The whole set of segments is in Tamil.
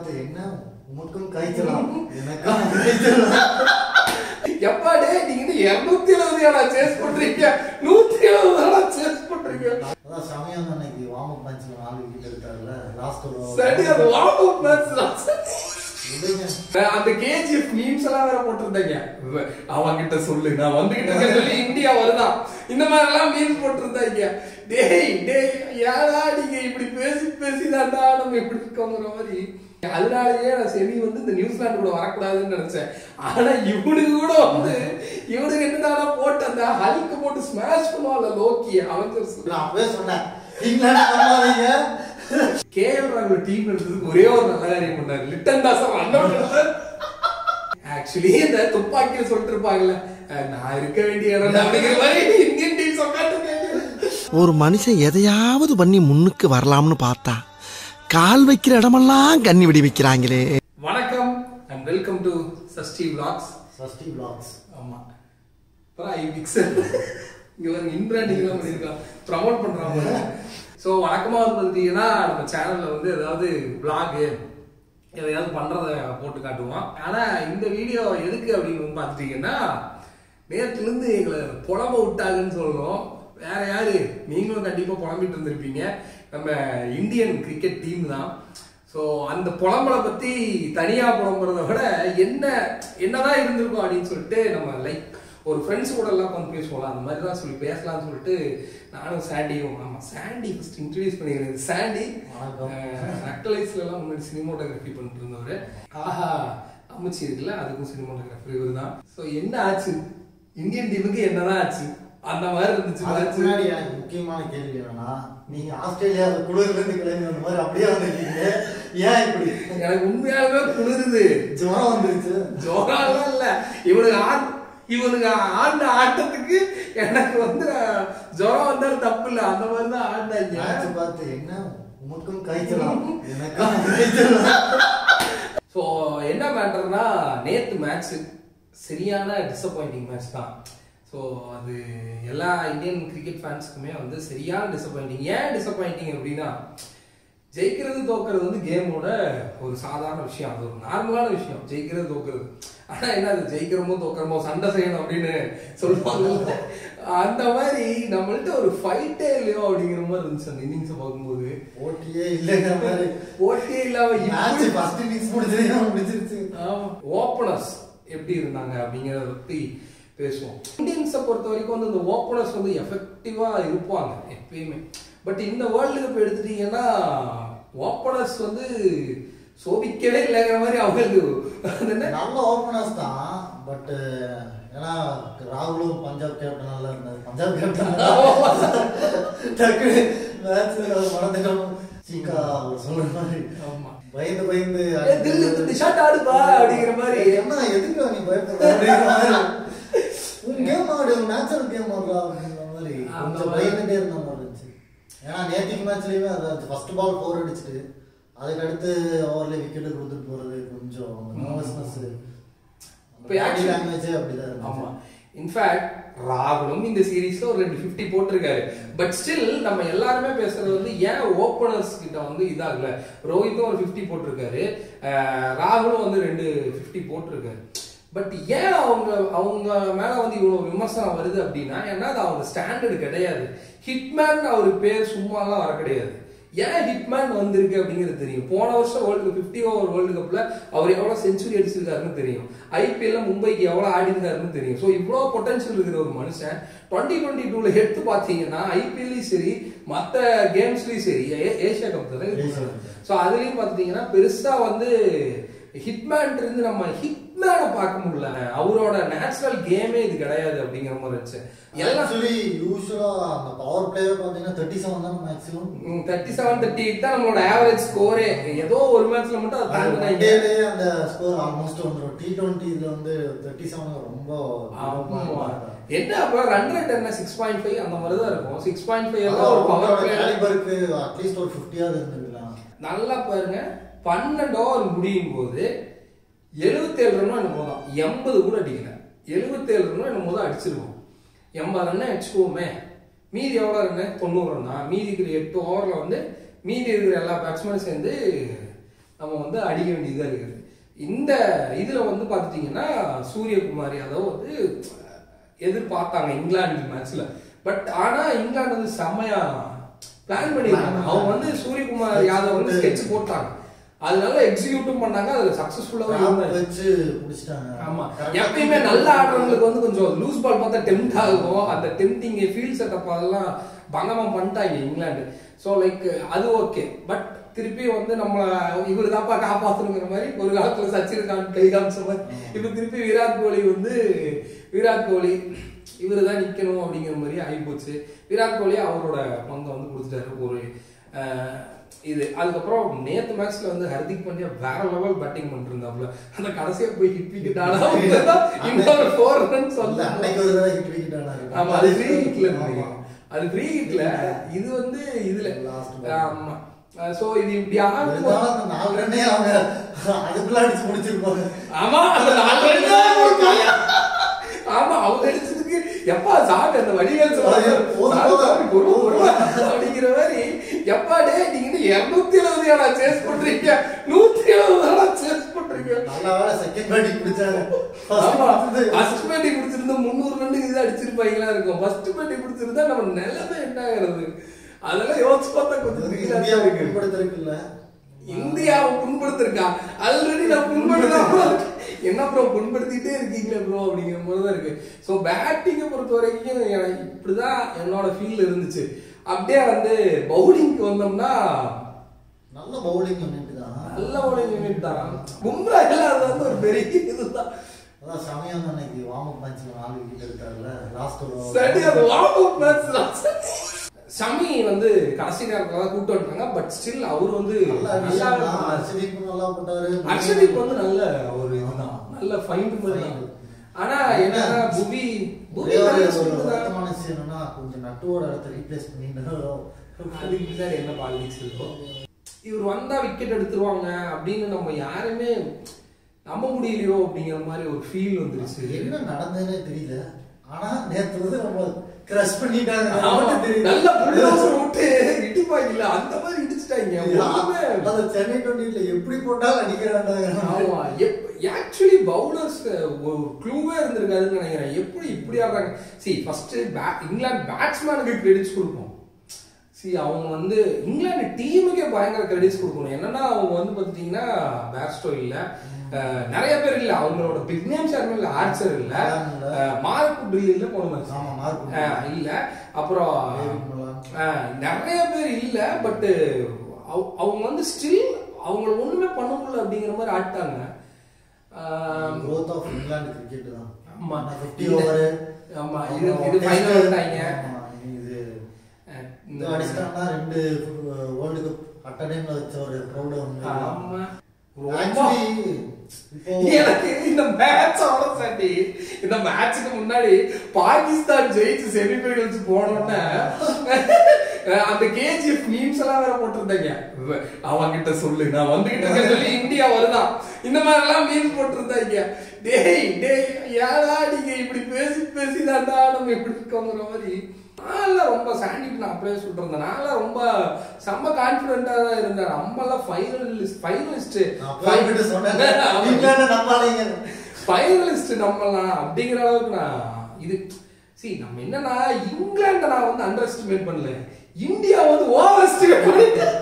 பார்த்து என்ன உமக்கும் காய்ச்சலாம் எனக்கும் காய்ச்சலாம் எப்பாடே நீங்க இன்னும் இருநூத்தி எழுபது ஏடா சேஸ் பண்றீங்க நூத்தி எழுபது ஏடா சேஸ் பண்றீங்க அதான் சமயம் அன்னைக்கு வார்ம் அப் மேட்ச்ல நாலு விக்கெட் எடுத்தாருல லாஸ்ட் சரி அது வார்ம் அப் மேட்ச் விடுங்க அந்த கேஜிஎஃப் மீம்ஸ் எல்லாம் வேற போட்டிருந்தாங்க அவன் கிட்ட சொல்லு நான் வந்துகிட்டு இருக்கேன்னு சொல்லி இந்தியா வருதான் இந்த மாதிரி எல்லாம் மீம்ஸ் போட்டிருந்தாங்க டேய் டேய் ஏடா நீங்க இப்படி பேசி பேசி தாண்டா நம்ம இப்படி இருக்கோங்கிற மாதிரி அதனாலயே நான் செவி வந்து இந்த நியூசிலாந்து கூட வரக்கூடாதுன்னு நினைச்சேன் ஆனா இவனுக்கு கூட வந்து இவனுக்கு என்னடா போட்டு அந்த ஹல்க்கு போட்டு ஸ்மாஷ் பண்ணுவான்ல லோக்கி அவஞ்சர்ஸ் நான் அப்பவே சொன்னேன் இங்கிலாந்து நம்பாதீங்க கேஎல் ராகுல் டீம் எடுத்ததுக்கு ஒரே ஒரு நல்ல காரியம் பண்ணாரு Litton Das run out actually இந்த துப்பாக்கியில சொல்லிட்டு இருப்பாங்கல்ல அஹ் நான் இருக்க வேண்டிய இடம் தான் அப்படிங்கிற மாதிரி இந்தியன் டீம் உட்காந்துருக்காங்க ஒரு மனுஷன் எதையாவது பண்ணி முன்னுக்கு வரலாம்னு பார்த்தா கால் வைக்கிற இடமெல்லாம் கண்ணி விடி வைக்கிறாங்களே வணக்கம் and welcome to Sashti vlogs Sashti vlogs ஆமா அப்புறம் ஐ பிக்சல் இங்க ஒரு இன்பிராண்டிங் எல்லாம் பண்ணிருக்கான் ப்ரமோட் பண்றாங்க ஸோ வழக்கமா வந்து பார்த்தீங்கன்னா நம்ம சேனல்ல வந்து ஏதாவது vlog எதையாவது பண்றத போட்டு காட்டுவோம் ஆனா இந்த வீடியோ எதுக்கு அப்படின்னு வந்து பார்த்துட்டீங்கன்னா நேத்துல இருந்து எங்களை புலம்ப விட்டாங்கன்னு சொல்றோம் வேற யாரு நீங்களும் கண்டிப்பா புலம்பிட்டு இருந்திருப்பீங்க நம்ம இந்தியன் கிரிக்கெட் டீம் தான் ஸோ அந்த புலம்பலை பத்தி தனியா புலம்புறத விட என்ன என்னதான் இருந்திருக்கும் அப்படின்னு சொல்லிட்டு நம்ம லைக் ஒரு ஃப்ரெண்ட்ஸ் கூட எல்லாம் வந்து பேசுவோம்ல அந்த மாதிரி தான் சொல்லி பேசலாம்னு சொல்லிட்டு நானும் சாண்டியும் ஆமா சாண்டி ஃபர்ஸ்ட் இன்ட்ரடியூஸ் பண்ணிக்கிறேன் சாண்டி வணக்கம். நக்கலைஸ்ல எல்லாம் முன்னாடி சினிமோட்டோகிராஃபி பண்ணிட்டு இருந்தவர் ஆஹா அம்மச்சி இருக்குல்ல அதுக்கும் சினிமோட்டோகிராஃபி இவர் தான் ஸோ என்ன ஆச்சு இந்தியன் டீமுக்கு என்னதான் ஆச்சு அந்த மாதிரி இருந்துச்சு அதுக்கு match. முன்னாடி எனக்கு முக்கியமான கேள்வி என்னன்னா நீங்க ஆஸ்திரேலியா குளிர்ல இருந்து கிளம்பி வந்த மாதிரி அப்படியே வந்திருக்கீங்க ஏன் இப்படி எனக்கு உண்மையாலுமே குளிருது ஜுரம் வந்துருச்சு ஜோராலாம் இல்ல இவனுக்கு ஆண் இவனுக்கு ஆண்ட ஆட்டத்துக்கு எனக்கு வந்து ஜுரம் வந்தாலும் தப்பு இல்ல அந்த மாதிரி தான் ஆண்டாங்க மேட்ச் பார்த்து என்ன உமக்கும் காய்ச்சலாம் எனக்கும் காய்ச்சலாம் ஸோ என்ன மேட்டர்னா நேத்து மேட்ச் சரியான டிசப்பாயிண்டிங் மேட்ச் தான் ஸோ அது எல்லா இந்தியன் கிரிக்கெட் ஃபேன்ஸுக்குமே வந்து சரியான டிசப்பாயிண்டிங் ஏன் டிசப்பாயிண்டிங் அப்படின்னா ஜெயிக்கிறது தோக்கிறது வந்து கேமோட ஒரு சாதாரண விஷயம் அது ஒரு நார்மலான விஷயம் ஜெயிக்கிறது தோக்கிறது ஆனா என்ன அது ஜெயிக்கிறோமோ தோக்கிறோமோ சண்டை செய்யணும் அப்படின்னு சொல்லுவாங்க அந்த மாதிரி நம்மள்ட்ட ஒரு ஃபைட்டே இல்லையோ அப்படிங்கிற மாதிரி இருந்துச்சு அந்த இன்னிங்ஸை பார்க்கும்போது போட்டியே இல்லைங்கிற மாதிரி போட்டியே இல்லாம மேட்ச் இப்படி- ஃபர்ஸ்ட் இன்னிங்ஸ் முடிச்சதே முடிச்சிருச்சு ஓப்பனர்ஸ் எப்படி இருந்தாங்க அப்படிங்கறத பத்தி பேசுவோம் இந்தியன்ஸை பொறுத்த வரைக்கும் வந்து இந்த ஓப்பனர்ஸ் வந்து எஃபெக்டிவா இருப்பாங்க எப்பயுமே பட் இந்த வேர்ல்டு கப் எடுத்துட்டீங்கன்னா ஓப்பனர்ஸ் வந்து சோபிக்கவே இல்லைங்கிற மாதிரி அவங்களுக்கு அது என்ன நல்ல ஓப்பனர்ஸ் தான் பட் ஏன்னா ராகுலும் பஞ்சாப் கேப்டன் நல்லா இருந்தாரு பஞ்சாப் கேப்டன் டக்கு மேட்ச் மறந்துட்டோம் சீக்கா அவர் சொல்ற மாதிரி ஆமா. பயந்து பயந்து ஏய், தில்லு தில்லு ஷாட் ஆடுப்பா அப்படிங்கிற மாதிரி என்ன எதுக்கு நீ பயப்படுற அப்படிங்கிற மாதிரி உன் கேம் ஆடு நேச்சுரல் கேம் ஆடுறா அப்படிங்கிற மாதிரி அந்த கொஞ்சம் மாதிரி. பயந்துட்டே இருந்த மாதிரி இருந்துச்சு ஏன்னா நேத்திக்கு மேட்ச்லயுமே அது ஃபர்ஸ்ட் பால் ஃபோர் அடிச்சுட்டு அதுக்கு அடுத்து ஓவர்ல விக்கெட் கொடுத்துட்டு போறது கொஞ்சம் நர்வஸ்னஸ் இப்ப actually- லாங்குவேஜே அப்படிதான் ஆமா இருந்துச்சு இன்ஃபேக்ட் ராகுலும் இந்த சீரீஸ்ல ஒரு ரெண்டு ஃபிஃப்டி போட்டிருக்காரு பட் ஸ்டில் நம்ம எல்லாருமே பேசுறது வந்து ஏன் ஓப்பனர்ஸ் கிட்ட வந்து இதாகல ரோஹித்தும் ஒரு ஃபிஃப்டி போட்டிருக்காரு அஹ் ராகுலும் வந்து ரெண்டு ஃபிஃப்டி போட்டிருக்காரு பட் ஏன் அவங்க அவங்க மேல வந்து இவ்வளவு விமர்சனம் வருது அப்படின்னா ஏன்னா அது அவங்க ஸ்டாண்டர்டு கிடையாது ஹிட்மேன் அவர் பேர் சும்மாலாம் வர கிடையாது ஏன் ஹிட்மேன் வந்திருக்கு அப்படிங்கிறது தெரியும் போன வருஷம் வேர்ல்டு ஃபிஃப்டி ஓவர் வேர்ல்டு கப்ல அவர் எவ்வளவு செஞ்சுரி அடிச்சிருக்காருன்னு தெரியும் ஐபிஎல்ல மும்பைக்கு எவ்வளவு ஆடி இருக்காருன்னு தெரியும் ஸோ இவ்வளோ பொட்டன்ஷியல் இருக்கிற ஒரு மனுஷன் டுவெண்ட்டி டுவெண்ட்டி டூல எடுத்து பார்த்தீங்கன்னா ஐபிஎல்லையும் சரி மற்ற கேம்ஸ்லயும் சரி ஏ- ஏசியா கப் ஏசியா தான் கப். ஸோ அதுலயும் பார்த்தீங்கன்னா பெருசா வந்து ஹிட்மேன் இருந்து நம்ம ஹிட்மேனை பார்க்க முடியல அவரோட நேச்சுரல் கேமே இது கிடையாது அப்படிங்கிற மாதிரி இருந்துச்சு எல்லாம் ஆக்சுவலி யூஸ்வலா அந்த பவர் பிளேவே பாத்தீங்கன்னா தேர்ட்டி செவன் தான் maximum thirty seven thirty eight தான் நம்மளோட ஆவரேஜ் ஸ்கோரே ஏதோ ஒரு மேட்ச்ல மட்டும் அதை தாண்டினாங்க ஒன்டேலயே அந்த ஸ்கோர் ஆல்மோஸ்ட் வந்துரும் டி டுவெண்ட்டில வந்து தேர்ட்டி செவன் ரொம்ப ஆமா. என்ன அப்ப ரன் ரேட் என்ன சிக்ஸ் பாயிண்ட் ஃபைவ் அந்த மாதிரி தான் இருக்கும் சிக்ஸ் பாயிண்ட் ஃபைவ் எல்லாம் ஒரு பவர் பிளே கேலிபருக்கு அட்லீஸ்ட் ஒரு ஃபிஃப்டியாவது இருந்திருக்கலாம் நல்லா பாருங்க பன்னெண்டு ஓவர் முடியும் போது எழுபத்தேழு ரன்னும் என்னமோ தான் எண்பது கூட அடிக்கல எழுபத்தேழு ரன்னும் என்னமோ தான் அடிச்சிருக்கோம் எண்பது ரன்னு வச்சுக்குவோமே மீதி எவ்வளோ ரன்னு தொண்ணூறு ரன்னா மீதி இருக்கிற எட்டு ஓவரில் வந்து மீதி இருக்கிற எல்லா பேட்ஸ்மேனும் சேர்ந்து நம்ம வந்து அடிக்க வேண்டியதா இருக்குது இந்த இதுல வந்து பார்த்துட்டீங்கன்னா சூரியகுமார் யாதவ் வந்து எதிர்பார்த்தாங்க இங்கிலாந்து மேட்ச்ல பட் ஆனா இங்கிலாந்து வந்து செம்மையா பிளான் பண்ணிருக்காங்க அவங்க வந்து சூரியகுமார் யாதவ் வந்து ஸ்கெட்ச் போட்டாங்க அதனால எக்ஸிக்யூட்டும் பண்ணாங்க அதுல சக்சஸ்ஃபுல்லாவும் இருந்தாங்க வச்சு முடிச்சிட்டாங்க ஆமா Correct ஆ எப்பயுமே நல்ல ஆடுறவங்களுக்கு வந்து கொஞ்சம் லூஸ் பால் பார்த்தா டெம்ட் ஆகும் அந்த டெம்டிங் ஃபீல்ட் செட்டப் அதெல்லாம் பங்கமா பண்ணிட்டாங்க இங்கிலாந்து ஸோ லைக் அது ஓகே பட் திருப்பி வந்து நம்ம இவரு தாப்பா காப்பாத்தணுங்கிற மாதிரி ஒரு காலத்துல சச்சின் கான் கை காமிச்ச மாதிரி இப்ப திருப்பி விராட் கோலி வந்து விராட் கோலி இவரு தான் நிக்கணும் அப்படிங்கிற மாதிரி ஆகிப்போச்சு விராட் கோலி அவரோட பங்கை வந்து கொடுத்துட்டாரு ஒரு அஹ், இது அதுக்கப்புறம் நேத்து மேட்ச்ல வந்து ஹர்திக் பாண்டியா வேற லெவல் பேட்டிங் பண்ணிட்டு இருந்தாப்ல அந்த கடைசியா போய் ஹிட் விக்கெட் ஆனா இன்னொரு ஃபோர் ரன்ஸ் இல்ல, வந்து அன்னைக்கு ஒரு தடவை hit wicket ஆனாரு. ஆமா அது ஃப்ரீ ஹிட்ல ஆமா. அது ஃப்ரீ ஹிட்ல இது வந்து இதுல Last ball. ஆமா சோ இது இப்படி ஆகும் இருந்தாலும் அந்த நாலு ரன்னே அவங்க அதுக்குள்ள அடிச்சு முடிச்சிருப்பாங்க ஆமா அந்த நாலு run தான் கொடுத்தாங்க. ஆமா அவங்க அடிச்சதுக்கு எப்பா சாமி அந்த வடிவேல் சொல்றாரு போதும், சாமி, போதும். சாமி, பொறுமை, பொறுமை அப்படிங்கிற மாதிரி எப்பா டே நீங்க இன்னும் இருநூத்தி எழுபது ஏடா சேஸ் பண்றீங்க நூத்தி எழுபது ஏடா சேஸ் பண்றீங்க நல்ல வேலை செகண்ட் பேட்டிங் பிடிச்சாங்க ஆமா First வந்து ஃபர்ஸ்ட் பேட்டி பிடிச்சிருந்தா முந்நூறு ரன்னுக்கு இது அடிச்சிருப்பாங்களா இருக்கும் ஃபர்ஸ்ட் பேட்டி பிடிச்சிருந்தா நம்ம நிலைமை என்ன ஆகிறது அதெல்லாம் யோசிச்சு பார்த்தா கொஞ்சம் திகிலா தான் இந்தியாவை இருக்கு. பின்படுத்திருக்குல்ல இந்தியாவை புண்படுத்திருக்கா ஆல்ரெடி நான் புண்படுத்தாம இருக்கேன். என்ன ப்ரோ புண்படுத்திட்டே இருக்கீங்களே ப்ரோ அப்படிங்கிற மாதிரி தான் இருக்கு ஸோ பேட்டிங்கை பொறுத்த வரைக்கும் எனக்கு இப்படிதான் என்னோட ஃபீல் இருந்துச்சு அப்படியே வந்து பவுலிங்க்கு வந்தோம்னா நல்ல பவுலிங் யூனிட் தான் நல்ல பவுலிங் யூனிட் தான் பும்ரா இல்லாத வந்து ஒரு பெரிய இதுதான் அதான் சமயம் அன்னைக்கு வார்ம் அப் மேட்ச்ல நாலு விக்கெட் எடுத்தாருல லாஸ்ட் சரி அது வார்ம் அப் மேட்ச் ஷமி வந்து கடைசி நேரத்துல தான் கூட்டு வந்தாங்க பட் ஸ்டில் அவர் வந்து நல்ல நல்லா விஷயம் தான் ஹர்ஷதீப்பும் நல்லா போட்டாரு அர்ஷதீப் வந்து நல்ல ஒரு இதுதான் நல்ல ஃபைண்ட் மாதிரி தான். ஆனா என்னன்னா புவி புவி ஒரே ஒரு நல்ல ஒரு swing தான். வருத்தமான விஷயம் என்னன்னா கொஞ்சம் நட்டுவோட இடத்த ரீப்ளேஸ் பண்ணிட்டு அதுக்கு பின்னாடி என்ன பாலிடிக்ஸ் இருக்கோ இவர் வந்தா விக்கெட் எடுத்துருவாங்க அப்படின்னு நம்ம யாருமே நம்ப முடியலையோ அப்படிங்கிற மாதிரி ஒரு ஃபீல் வந்துருச்சு என்ன நடந்ததுன்னே தெரியல ஆனா நேத்து வந்து நம்ம கிரஷ் பண்ணிட்டாங்க அது ஆமா, மட்டும் தெரியுது. நல்ல புல்டோசர் விட்டு இடிப்பாங்கல்ல அந்த மாதிரி இடிச்சிட்டாங்க ஒண்ணுமே அது சென்னை டுவெண்ட்டில எப்படி போட்டாலும் அடிக்கிறாங்க ஆமா ஆக்சுவலி பவுலர்ஸ் ஒரு க்ளூவே இருந்திருக்காதுன்னு நினைக்கிறேன் எப்படி இப்படி ஆடுறாங்க சி ஃபர்ஸ்ட் இங்கிலாந்து பேட்ஸ்மேனுக்கு கிரெடிட்ஸ் கொடுப்போம் சி அவங்க வந்து இங்கிலாந்து டீமுக்கே பயங்கர கிரெடிட்ஸ் கொடுக்கணும் என்னன்னா அவங்க வந்து பார்த்துட்டீங்கன்னா பேட்ஸ்டோ இல்ல அஹ், நிறைய பேர் இல்ல அவங்களோட பிக் நேம்ஸ் யாருமே இல்ல ஆர்ச்சர் இல்ல இல்ல. மார்க் ட்ரில் போன மாதிரி ஆமா மார்க் அஹ், இல்ல அப்புறம் டேவிட் மலான். அஹ், நிறைய பேர் இல்ல பட் அவங்க வந்து ஸ்டில் அவங்கள ஒண்ணுமே பண்ண முடியல அப்படிங்கிற மாதிரி ஆட்டாங்க அஹ், growth ஆஃப் இங்கிலாந்து கிரிக்கெட் தான் ஆமா. 50 ஓவர் ஆமா, இது- இது final வந்துட்டாங்க. இது அஹ், இந்த அடிச்சிட்டாங்கன்னா ரெண்டு வேர்ல்டு கப் அட் டைம்ல வச்ச ஒரு ப்ரௌட் வந்து ஆமா. ரொம்ப ஆக்சுவலி இப்போ எனக்கு இந்த மேட்சோட சட்டி இந்த மேட்சுக்கு முன்னாடி பாகிஸ்தான் ஜெயிச்சு செமிஃபைனல்ஸ் போனோன்னே அந்த கேஜிஎஃப் மீம்ஸ் எல்லாம் வேற போட்டிருந்தாங்க அவங்க கிட்ட சொல்லு நான் வந்துகிட்டு இருக்கேன்னு சொல்லி இந்தியா வருதான் இந்த மாதிரி எல்லாம் மீம்ஸ் போட்டிருந்தாங்க டேய் டேய் ஏடா நீங்க இப்படி பேசி பேசி தாண்டா நம்ம இப்படி இருக்கோங்கிற மாதிரி நான்லாம் ரொம்ப சாண்டிட்டு நான் அப்படியே சொல்றேன் நான்லாம் ரொம்ப செம்ம கான்பிடண்டா தான் இருந்தேன் நம்மளாம் ஃபைனலிஸ்ட் ஃபைனலிஸ்ட் நான் போய்கிட்டு சொன்னேன் இங்கிலாந்து நம்பாதீங்க ஃபைனலிஸ்ட் நம்மலாம் அப்படிங்கிற அளவுக்கு நான் இது see நம்ம என்னன்னா இங்கிலாண்டை நான் வந்து அண்டர் எஸ்டிமேட் பண்ணல இந்தியா வந்து ஓவர் எஸ்டிமேட் பண்ணிட்டேன்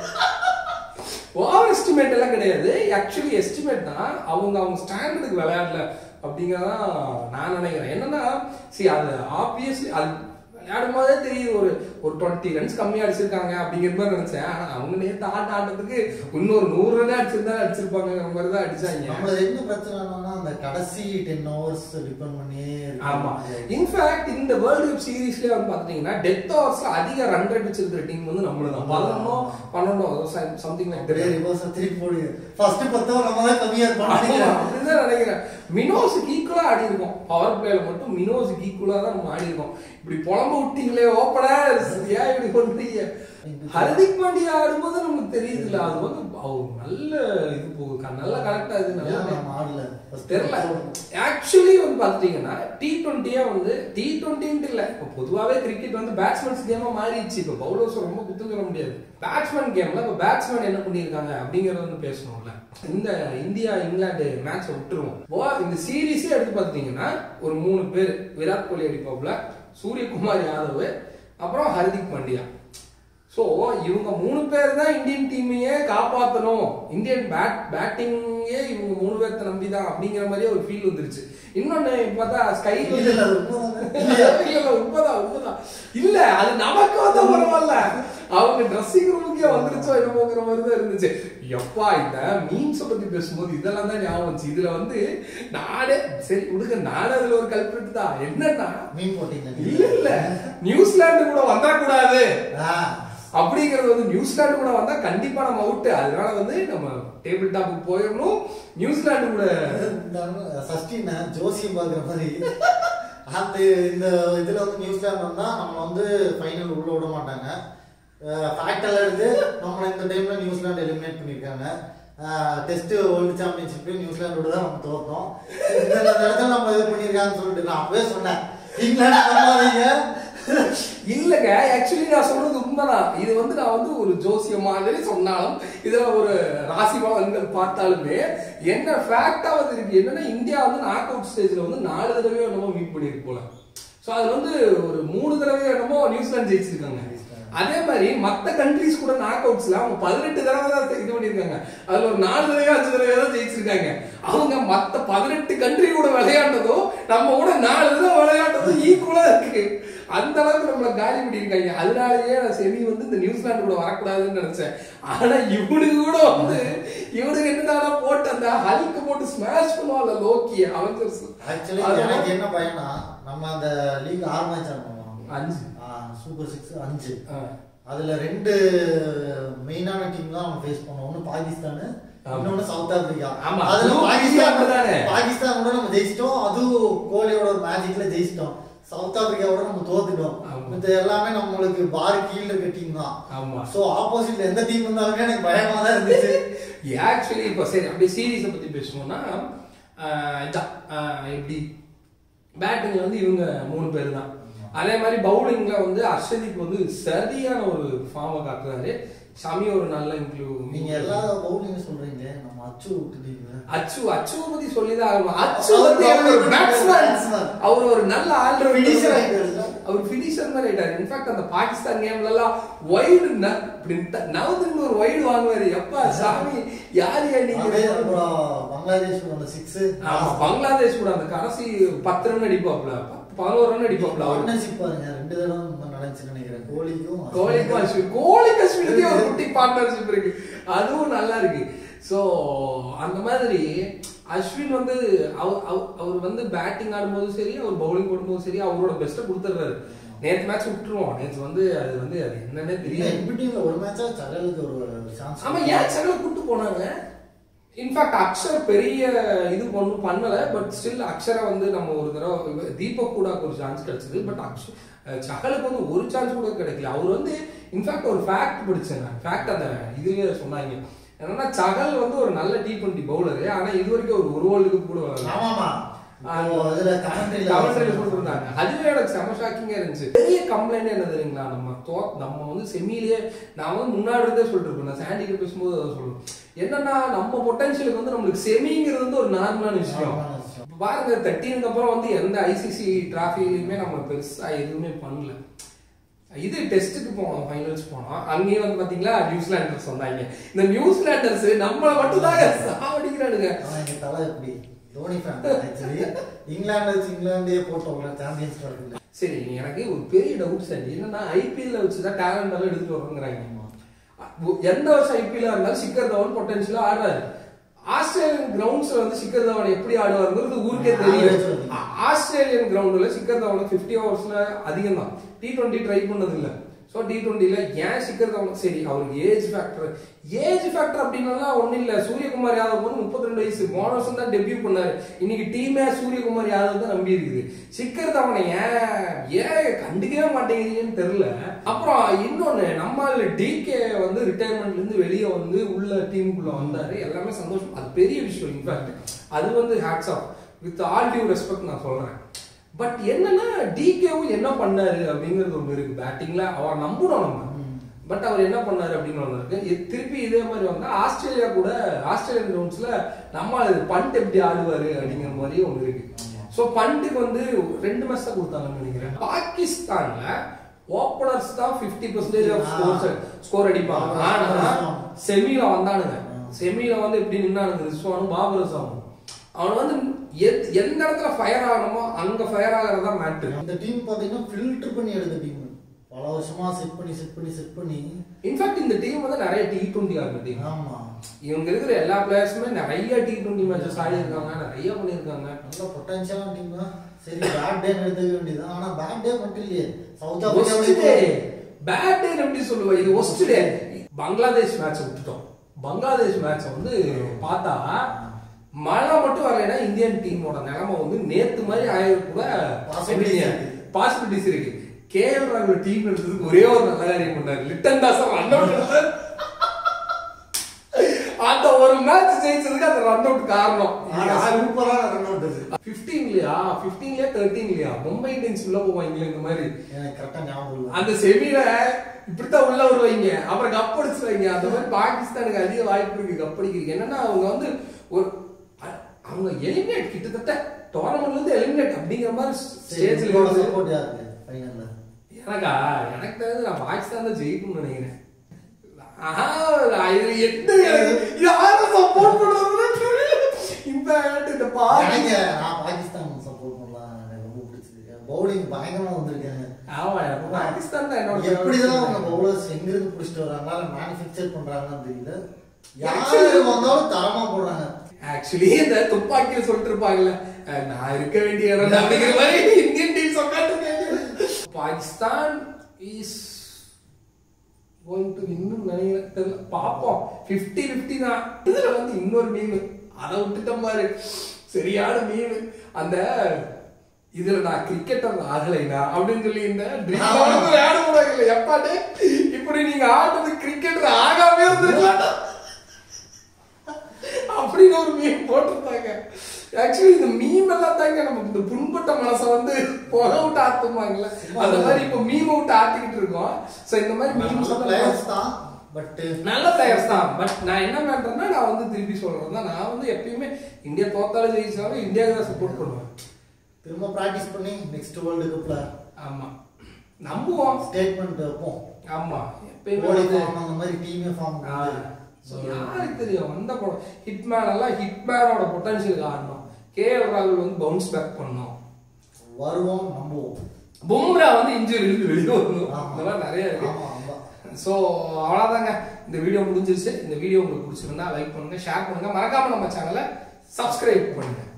ஓவர் எஸ்டிமேட் எல்லாம் கிடையாது ஆக்சுவலி எஸ்டிமேட் தான் அவங்க அவங்க ஸ்டாண்டர்டுக்கு விளையாடல அப்படிங்கறதான் நான் நினைக்கிறேன் என்னன்னா see அது ஆப்வியஸ்லி அது விளையாடும் போதே தெரியும் ஒரு ஒரு டுவெண்ட்டி ரன்ஸ் கம்மியா அடிச்சிருக்காங்க அப்படிங்கிற மாதிரி நினைச்சேன் ஆனா அவங்க நேத்து ஆட்ட ஆட்டத்துக்கு இன்னொரு நூறு ரன் அடிச்சிருந்தா அடிச்சிருப்பாங்கிற மாதிரி தான் அடிச்சாங்க நம்மள என்ன பிரச்சனைனா அந்த கடைசி டென் ஹவர்ஸ் டிபெண்ட் பண்ணியே இருக்கு. ஆமா இன்ஃபேக்ட் இந்த வேர்ல்டு கப் சீரீஸ்ல வந்து பாத்தீங்கன்னா டெத் ஓவர்ஸ்ல அதிக ரன் ரேட் வச்சிருக்கிற டீம் வந்து நம்மள தான் பதினொன்னோ பன்னெண்டோ சம்திங் லைக் அப்படியே ரிவர்ஸ் திருப்பி போடுங்க ஃபர்ஸ்ட் பத்து over நம்ம தான் கம்மியா இருப்போம் அப்படிதான் நினைக்கிறேன் மினோஸுக்கு ஈக்குவலா ஆடி இருக்கோம் பவர் பிளேல மட்டும் மினோஸுக்கு ஈக்குவலா தான் நம்ம ஆடி இருக்கோம் இப்படி புலம்ப விட்டீங்களே ஓப்பனா ஏன் இப்படி பண்றீங்க ஹர்திக் பாண்டியா ஆடும்போது நமக்கு தெரியுதுல்ல அது வந்து அவர் நல்ல இது போகுது க- நல்லா கரெக்டா இது ஏன் நல்லா நம்ம ஆடல First தெரியல first ஆக்சுவலி வந்து பாத்துட்டீங்கன்னா டி டுவெண்ட்டியா வந்து டி டுவெண்ட்டின்ட்டு இல்ல இப்போ பொதுவாவே கிரிக்கெட் வந்து பேட்ஸ்மேன்ஸ் கேமா மாறிடுச்சு இப்போ பவுலர்ஸ் ரொம்ப குத்தம் சொல்ல முடியாது பேட்ஸ்மேன் கேம்ல இப்போ பேட்ஸ்மேன் என்ன பண்ணியிருக்காங்க அப்படிங்கறத வந்து பேசணும்ல இந்த இந்தியா இங்கிலாந்து மேட்சை விட்டுருவோம் ஓ இந்த சீரீஸே எடுத்து பார்த்தீங்கன்னா ஒரு மூணு பேர் விராட் கோலி அடிப்பாப்ல சூரியகுமார் யாதவ் அப்புறம் ஹர்திக் பாண்டியா ஸோ இவங்க மூணு பேர் தான் இந்தியன் டீமையே காப்பாற்றணும் இந்தியன் பேட் பேட்டிங்கே இவங்க மூணு பேர்த்த நம்பி தான் அப்படிங்கிற மாதிரியே ஒரு ஃபீல் வந்துருச்சு இன்னொன்னு பார்த்தா ஸ்கை இல்ல, இல்ல, அது உண்மைதானே? இல்ல இல்ல உண்மைதான் உண்மைதான் இல்ல அது நமக்கு வந்தா பரவாயில்ல அவங்க ட்ரெஸ்ஸிங் ரூமுக்கே வந்துருச்சோ என்னமோங்கிற மாதிரி தான் இருந்துச்சு எப்பா இந்த மீம்ஸ பத்தி பேசும்போது இதெல்லாம் தான் ஞாபகம் வந்துச்சு இதுல வந்து நானே சரி விடுங்க நானே அதுல ஒரு கல்பிட்டு தான் என்னன்னா மீன் போட்டீங்க இல்ல இல்ல நியூசிலாந்து கூட வந்துடக்கூடாது ஆ, அப்படிங்கிறது வந்து நியூசிலாந்து கூட வந்தா கண்டிப்பா நம்ம அவுட் அதனால வந்து நம்ம டேபிள் டாப்புக்கு போயிடணும் நியூசிலாந்து கூட இந்த சஷ்டின ஜோசியம் பாக்குற மாதிரி அந்த இந்த இதுல வந்து நியூசிலாந்து வந்தா நம்ம வந்து ஃபைனல் உள்ள விட மாட்டாங்க ஃபேக்ட் எல்லாம் எடுத்து நம்ம இந்த டைம்ல நியூசிலாந்து எலிமினேட் பண்ணிருக்காங்க டெஸ்ட் வேர்ல்டு சாம்பியன்ஷிப் நியூசிலாந்தோட தான் நம்ம தோத்தோம் இந்த இந்த இடத்துல நம்ம இது பண்ணிருக்காங்கன்னு சொல்லிட்டு நான் அப்பவே சொன்னேன் இங்கிலாந்து நம்பாதீங்க இல்லங்க ஆக்சுவலி நான் சொல்றது உண்மைதான் இது வந்து நான் வந்து ஒரு ஜோசிய மாதிரி சொன்னாலும் இதுல ஒரு ராசி பலன்கள் பார்த்தாலுமே என்ன ஃபேக்டா வந்து இருக்கு என்னன்னா இந்தியா வந்து நாக் அவுட் ஸ்டேஜ்ல வந்து நாலு தடவையோ என்னமோ மீட் பண்ணிருக்கு போல சோ அது வந்து ஒரு மூணு தடவையோ என்னமோ நியூசிலாந்து ஜெயிச்சிருக்காங்க அதே மாதிரி மத்த கண்ட்ரிஸ் கூட நாக் அவுட்ஸ்ல அவங்க பதினெட்டு தடவை தான் இது பண்ணிருக்காங்க அதுல ஒரு நாலு தடவை அஞ்சு தடவை தான் ஜெயிச்சிருக்காங்க அவங்க மத்த பதினெட்டு கண்ட்ரி கூட விளையாண்டதும் நம்ம கூட நாலு தடவை விளையாண்டதும் ஈக்குவலா இருக்கு அந்த அளவுக்கு நம்மள காலி பண்ணிருக்காங்க அதனாலயே நான் செமி வந்து இந்த நியூசிலாந்து கூட வரக்கூடாதுன்னு நினைச்சேன் ஆனா இவனுக்கு கூட வந்து இவனுக்கு என்னடா போட்டு அந்த ஹல்க்கு போட்டு ஸ்மாஷ் பண்ணுவான்ல லோக்கி அவெஞ்சர்ஸ் ஆக்சுவலி எனக்கு என்ன பயம்னா நம்ம அந்த லீக் ஆறு மேட்ச் ஆடணும் அஞ்சு சூப்பர் சிக்ஸ் அஞ்சு ஆ. அதுல ரெண்டு மெயினான டீம் தான் நம்ம ஃபேஸ் பண்ணோம் ஒன்னு பாகிஸ்தான் ஆமா. இன்னொன்னு சவுத் ஆப்பிரிக்கா ஆமா. அதுல அதுவும் பாகிஸ்தான் அப்படிதானே? பாகிஸ்தான் கூட நம்ம ஜெயிச்சிட்டோம் அதுவும் கோலியோட ஒரு மேஜிக்ல ஜெயிச்சிட்டோம் சவுத் ஆப்பிரிக்காவோட நம்ம தோத்துட்டோம் ஆமா. மத்த எல்லாமே நம்மளுக்கு பார் கீழ இருக்க டீம் தான் ஆமா சோ ஆப்போசிட்ல எந்த டீம் இருந்தாலுமே எனக்கு பயமா தான் இருந்துச்சு ஆக்சுவலி இப்போ சரி அப்படியே சீரீஸை பத்தி பேசணும்னா ஆஹ் இதான் ஆஹ் எப்படி பேட்டிங்ல வந்து இவங்க மூணு பேர் தான் அதே மாதிரி பவுலிங்ல வந்து அர்ஷதீப் வந்து சரியான ஒரு ஃபார்மை காட்டுறாரு ஷமி ஒரு நல்ல இன்க்ளூட் நீங்க எல்லா பவுலிங் சொல்றீங்க நம்ம அச்சு விட்டுட்டீங்க அச்சு அச்சுவை பத்தி சொல்லிதான் ஆகணும் அச்சு அவர் வந்து எனக்கு ஒரு bowling பேட்ஸ்மேன் batsman. அவர் ஒரு நல்ல ஆல்ரவுண்டர் Finisher ஆயிட்டாருல்ல? அவர் ஃபினிஷர் மாதிரி ஆயிட்டாரு இன்ஃபேக்ட் அந்த பாகிஸ்தான் கேம்ல எல்லாம் வைடு இப்படி த- நவந்துன்னு ஒரு வைடு வாங்குவாரு எப்பா சாமி யார் யார் அதே நீங்க அப்புறம் பங்களாதேஷ் அந்த சிக்ஸ் ஆமா பங்களாதேஷ் கூட அந்த கடைசி பத்து ரன் அடிப்பாப்ல பத்து, பதினோரு ரன் அடிப்பாப்ல அவர் பார்ட்னர்ஷிப் பாருங்க ரெண்டு தடவை நம்ம நடந்துச்சுன்னு நினைக்கிறேன் கோலிக்கும் கோலிக்கும் அஸ்வின் கோலிக்கு அஸ்வினுக்கே ஒரு குட்டி பார்ட்னர்ஷிப் இருக்கு அதுவும் நல்லா இருக்கு சோ அந்த மாதிரி அஸ்வின் வந்து அவர் அவர்- அவர் வந்து பேட்டிங் ஆடும்போதும் சரி அவர் பவுலிங் போடும்போதும் சரி அவரோட பெஸ்ட்டை கொடுத்துட்றாரு நேற்று மேட்ச் விட்டுருவோம் நேற்று வந்து அது வந்து அது என்னன்னே இல்ல தெரியும் இன்பிட்வீன்ல ஒரு மேட்சா சகலுக்கு ஒரு சான்ஸ் ஆமா ஏன் சகல கூட்டு போனாங்க இன்ஃபேக்ட் அக்ஷர் பெரிய இது ஒன்றும் பண்ணல பட் ஸ்டில் அக்ஷரை வந்து நம்ம ஒரு தடவை இவ- தீபக் கூட ஒரு சான்ஸ் கிடைச்சது பட் அக்ஷர் அஹ் சகலுக்கு வந்து ஒரு சான்ஸ் கூட கிடைக்கல அவர் வந்து இன்ஃபேக்ட் ஒரு ஃபேக்ட் படிச்சேன் நான் ஃபேக்ட் அந்த இதுலயே சொன்னாங்க என்னன்னா சகல் வந்து ஒரு நல்ல டி டுவெண்ட்டி பவுலரு ஆனா இது வரைக்கும் ஒரு ஒரு வேர்ல்டு கப் கூட விளையாடல. ஆமாமா இப்போ இதுல கமெண்ட்ரியில கமெண்ட்ரியில கொடுத்துருந்தாங்க அதுவே எனக்கு செம ஷாக்கிங்கா இருந்துச்சு பெரிய கம்ப்ளைண்ட் என்ன தெரியுங்களா நம்ம தோ நம்ம வந்து செமிலேயே நான் வந்து முன்னாடி இருந்தே சொல்லிட்டு இருப்பேன் நான் சாண்டிகிட்ட பேசும்போது அதை சொல்லுவேன் என்னன்னா நம்ம பொட்டன்ஷியலுக்கு வந்து நம்மளுக்கு செமிங்கிறது வந்து ஒரு நார்மலான விஷயம் நார்மலான விஷயம். இப்ப பாருங்க தேர்ட்டீனுக்கு அப்புறம் வந்து எந்த ஐசிசி டிராஃபிலையுமே நம்ம பெருசா எதுவுமே பண்ணல இது டெஸ்ட்டுக்கு போனோம் ஃபைனல்ஸ் போனோம் அங்கேயும் வந்து பாத்தீங்களா நியூசிலாண்டர்ஸ் வந்தாங்க இந்த நியூசிலாண்டர்ஸ் நம்மள மட்டும் தான் சாவடிக்கிறானுங்க ஆனா எங்க தலை எப்படி தோனி ஃபேன் ஆக்சுவலி இங்கிலாந்து வச்சு இங்கிலாந்தே போட்டோம்ல சாம்பியன்ஸ் ட்ராஃபில சரி எனக்கு ஒரு பெரிய டவுட் சார் என்னன்னா ஐபிஎல்ல வச்சு தான் டேலண்ட் எல்லாம் எடுத்துட்டு வரோங்கிறாங்க எந்த வருஷம் ஐபிஎல் இருந்தாலும் சிக்கர் தவன் பொட்டன்ஷியலா ஆடுறாரு ஆஸ்திரேலியன் கிரவுண்ட்ஸ்ல வந்து சிக்கர் தவன் எப்படி ஆடுவாருங்கிறது ஊருக்கே தெரியும் ஆ- ஆஸ்திரேலியன் கிரவுண்ட்ல சிக்கர் தவன் 50 ஓவர்ஸ்ல அதிகம் தான் டி டுவெண்ட்டி ட்ரை பண்ணது இல்ல ஸோ டி டுவெண்ட்டில ஏன் சிக்கர் தவன் சரி அவருக்கு ஏஜ் ஃபேக்டர் ஏஜ் ஃபேக்டர் அப்படின்னா ஒன்றும் இல்லை சூரியகுமார் யாதவ் வந்து முப்பத்தி ரெண்டு வயசு போன வருஷம் தான் டெபியூ பண்ணாரு இன்னைக்கு டீமே சூரியகுமார் யாதவ் தான் நம்பி இருக்குது சிக்கர் தவனை ஏன் ஏன் கண்டுக்கவே மாட்டேங்கிறீங்கன்னு தெரியல அப்புறம் இன்னொன்னு நம்ம டிகே வந்து ரிட்டையர்மெண்ட்ல இருந்து வெளியே வந்து உள்ள டீமுக்குள்ள வந்தாரு எல்லாமே சந்தோஷம் அது பெரிய விஷயம் இன்ஃபேக்ட் அது வந்து hats off with all due respect நான் சொல்றேன் பட் என்னன்னா டிகேவும் என்ன பண்ணாரு அப்படிங்கிறது ஒன்று இருக்கு பேட்டிங்ல அவர் நம்பணும் நம்ம பட் அவர் என்ன பண்ணாரு அப்படின்னு ஒன்று இருக்கு இது- திருப்பி இதே மாதிரி வந்தா ஆஸ்திரேலியா கூட ஆஸ்திரேலியன் கிரவுண்ட்ஸ்ல நம்ம பண்ட் எப்படி ஆடுவாரு அப்படிங்கிற மாதிரி ஒன்று இருக்கு ஸோ பண்ட்டுக்கு வந்து ரெண்டு மேட்ச் தான் கொடுத்தாங்கன்னு நினைக்கிறேன் பாகிஸ்தான்ல ஓப்பனர்ஸ் தான் fifty percentage of scores score அடிப்பாங்க ஆனா செமில வந்தானுங்க செமில வந்து எப்படி நின்னானுங்க ரிஸ்வானும் பாபர் அசாமும் அவன் வந்து எத்- எந்த இடத்துல ஃபயர் ஆகணுமோ அங்க ஃபயர் ஆகிறது தான் மேட்ரு இந்த டீம் பாத்தீங்கன்னா ஃபில்டர் பண்ணி எடுத்த டீம் பல வருஷமா செட் பண்ணி செட் பண்ணி செட் பண்ணி இன்ஃபேக்ட் இந்த டீம் வந்து நிறைய டி டுவெண்ட்டி ஆடுற டீம் ஆமா இவங்க இருக்கிற எல்லா பிளேயர்ஸுமே நிறைய டி டுவெண்ட்டி மேட்சஸ் ஆடி இருக்காங்க நிறைய பண்ணியிருக்காங்க நல்ல பொட்டன்ஷியலான டீம் தான் சரி பேட் டே எடுத்துக்க வேண்டியது ஆனா பேட் டே மட்டும் இல்லையே சவுத் ஒஸ்ட் ஆப்பிரிக்கா டே பேட் டே எப்படி சொல்லுவ இது ஒஸ்ட் டே பங்களாதேஷ் மேட்ச் விட்டுட்டோம் பங்களாதேஷ் மேட்ச் வந்து பார்த்தா மழை மட்டும் வரலைன்னா இந்தியன் டீமோட நிலைமை வந்து நேத்து மாதிரி ஆயிரம் கூட Possibilities இருக்கு. பாசிபிலிட்டிஸ் இருக்கு கேஎல் ராகுல் டீம் எடுத்ததுக்கு ஒரே ஒரு நல்ல காரியம் பண்ணாரு லிட்டன் தாஸ் ரன் அவுட் அந்த ஒரு மேட்ச் ஜெயிச்சதுக்கு அந்த ரன் அவுட் காரணம் சூப்பரா ரன் அவுட் இது பிப்டீன்லயா பிப்டீன்லயா தேர்ட்டீன்லயா மும்பை இந்தியன்ஸ் உள்ள போவாங்க இந்த மாதிரி எனக்கு கரெக்டா ஞாபகம் இல்லை அந்த செமில இப்படித்தான் உள்ள வருவாங்க அப்புறம் கப் அடிச்சுவாங்க அந்த மாதிரி பாகிஸ்தானுக்கு அதிக வாய்ப்பு இருக்கு கப் அடிக்கிறதுக்கு என்னன்னா அவங்க வந்து ஒரு அ- அவங்க எலிமினேட் கிட்டத்தட்ட டோர்னமெண்ட்ல இருந்து எலிமினேட் அப்படிங்கிற மாதிரி ஸ்டேஜ்ல இருந்து சப்போர்ட் யாருக்கு ஃபைனல்ல எனக்கா எனக்கு தெரிஞ்சு நான் பாகிஸ்தான் தான் ஜெயிக்கும்னு நினைக்கிறேன் ஆஹா, இது என்ன எனக்கு யார சப்போர்ட் பண்றதுன்னு தெரியல இந்த இந்த பாதி எனக்கு நான் பாகிஸ்தான் சப்போர்ட் பண்ணலாம் எனக்கு ரொம்ப பிடிச்சது பவுலிங் பயங்கரமா வந்திருக்காங்க ஆமா எனக்கு பாகிஸ்தான் தான் என்னோட எப்படிதான் அவங்க favorite. பவுலர்ஸ் எங்க இருந்து புடிச்சிட்டு வராங்களா இல்ல மேனுஃபேக்சர் பண்றாங்கன்னு தெரியல Actually- யாரு வந்தாலும் தரமா போடுறாங்க ஆக்சுவலி இந்த துப்பாக்கியில் சொல்லிட்டு இருப்பாங்கல்ல அஹ் நான் இருக்க வேண்டிய இடம் தான் அப்படிங்கிற மாதிரி இந்தியன் டீம் உட்காந்துருக்காங்க பாகிஸ்தான் இஸ் கோயிங் டு இன்னும் நினைக்கிறேன் தெரியல பார்ப்போம் ஃபிஃப்டி ஃபிஃப்டி தான் இதுல வந்து இன்னொரு மீன் அதை விட்டுட்டோம் பாரு சரியான மீன் அந்த இதுல நான் கிரிக்கெட்டர் ஆகலைனா அப்படின்னு சொல்லி இந்த ட்ரீம் விளையாட முடியல எப்பாடு இப்படி நீங்க ஆடுறது கிரிக்கெட்டர் ஆகாமே இருந்திருக்கலாம் அப்படின்னு ஒரு மீம் போட்டிருந்தாங்க ஆக்சுவலி இந்த மீம் எல்லாம் தாங்க நம்ம இந்த புண்பட்ட மனசை வந்து புக விட்டு ஆத்துமாங்கல்ல அந்த மாதிரி இப்ப மீம் விட்டு ஆத்திக்கிட்டு இருக்கோம் சோ இந்த மாதிரி மீம்ஸ் நல்ல பிளேயர்ஸ் தான் பட் நல்ல பிளேயர்ஸ் தான் பட் நான் என்ன பண்றேன்னா நான் வந்து திருப்பி சொல்றேன் தான் நான் வந்து எப்பயுமே இந்தியா தோத்தாலும் ஜெயிச்சாலும் இந்தியாவுக்கு தான் சப்போர்ட் பண்ணுவேன் திரும்ப பிராக்டிஸ் பண்ணி நெக்ஸ்ட் வேர்ல்டு கப்ல ஆமா நம்புவோம் ஸ்டேட்மெண்ட் வைப்போம் ஆமா எப்பயுமே கோலி வந்து ஃபார்ம் அந்த மாதிரி டீமே ஃபார்ம் So, யாருக்கு தெரியும் வந்த படம் ஹிட்மேன் எல்லாம் ஹிட்மேனோட பொட்டன்ஷியல் காரணம் கே எல் ராகுல் வந்து பவுன்ஸ் பேக் பண்ணோம் வருவோம் நம்புவோம் பும்ரா வந்து இன்ஜுரி இருந்து வெளியே வரணும் ஆமா. இந்த மாதிரி நிறைய இருக்கு ஆமா ஆமா ஸோ அவ்வளோதாங்க இந்த வீடியோ முடிஞ்சிருச்சு இந்த வீடியோ உங்களுக்கு பிடிச்சிருந்தா லைக் பண்ணுங்க ஷேர் பண்ணுங்க மறக்காம நம்ம சேனலை சப்ஸ்கிரைப் பண்ணுங்க